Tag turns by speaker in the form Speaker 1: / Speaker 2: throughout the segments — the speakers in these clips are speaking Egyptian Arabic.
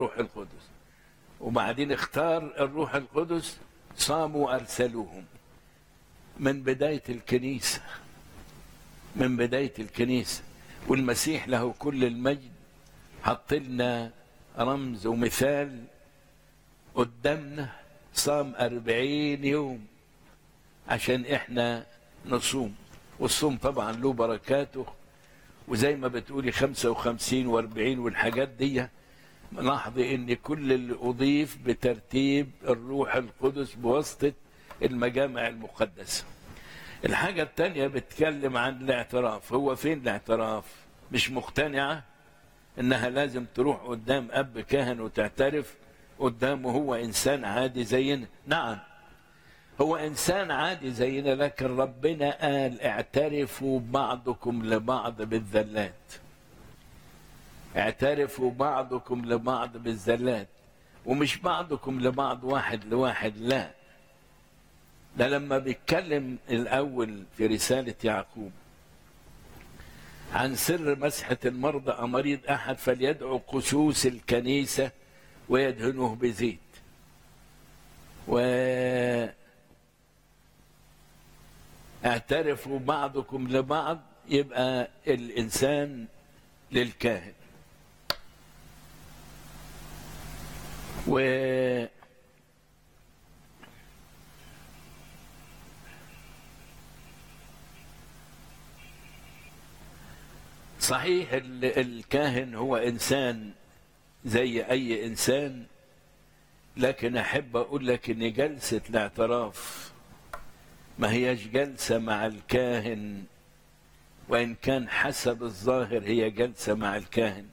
Speaker 1: الروح القدس وبعدين اختار الروح القدس صاموا أرسلوهم من بداية الكنيسة من بداية الكنيسة والمسيح له كل المجد حط لنا رمز ومثال قدامنا صام أربعين يوم عشان احنا نصوم والصوم طبعا له بركاته وزي ما بتقولي خمسة وخمسين واربعين والحاجات دي لاحظي ان كل اللي اضيف بترتيب الروح القدس بواسطة المجامع المقدسة الحاجة التانية بتكلم عن الاعتراف هو فين الاعتراف مش مقتنعة انها لازم تروح قدام اب كاهن وتعترف قدامه هو انسان عادي زينا نعم هو انسان عادي زينا لكن ربنا قال اعترفوا بعضكم لبعض بالذلات اعترفوا بعضكم لبعض بالذلات ومش بعضكم لبعض واحد لواحد لا ده لما بيتكلم الاول في رساله يعقوب عن سر مسحه المرضى امريض احد فليدعو قسوس الكنيسه ويدهنه بزيت و اعترفوا بعضكم لبعض يبقى الانسان للكاهن و صحيح الكاهن هو انسان زي اي انسان لكن احب اقول لك ان جلسه الاعتراف ما هيش جلسه مع الكاهن وان كان حسب الظاهر هي جلسه مع الكاهن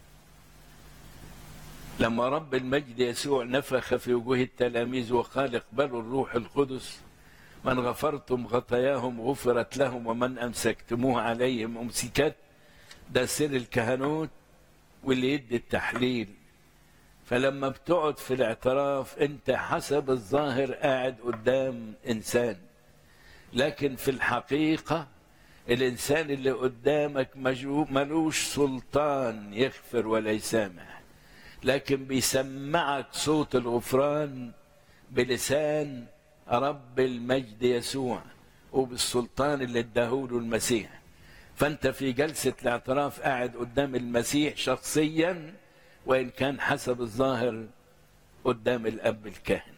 Speaker 1: لما رب المجد يسوع نفخ في وجوه التلاميذ وقال اقبلوا الروح القدس من غفرتم خطاياهم غفرت لهم ومن امسكتموه عليهم امسكت ده سر الكهنوت واللي يدي التحليل فلما بتقعد في الاعتراف انت حسب الظاهر قاعد قدام انسان لكن في الحقيقه الانسان اللي قدامك ملوش سلطان يغفر ولا يسامح لكن بيسمعك صوت الغفران بلسان رب المجد يسوع وبالسلطان اللي اداهوله المسيح فانت في جلسه الاعتراف قاعد قدام المسيح شخصيا وان كان حسب الظاهر قدام الاب الكاهن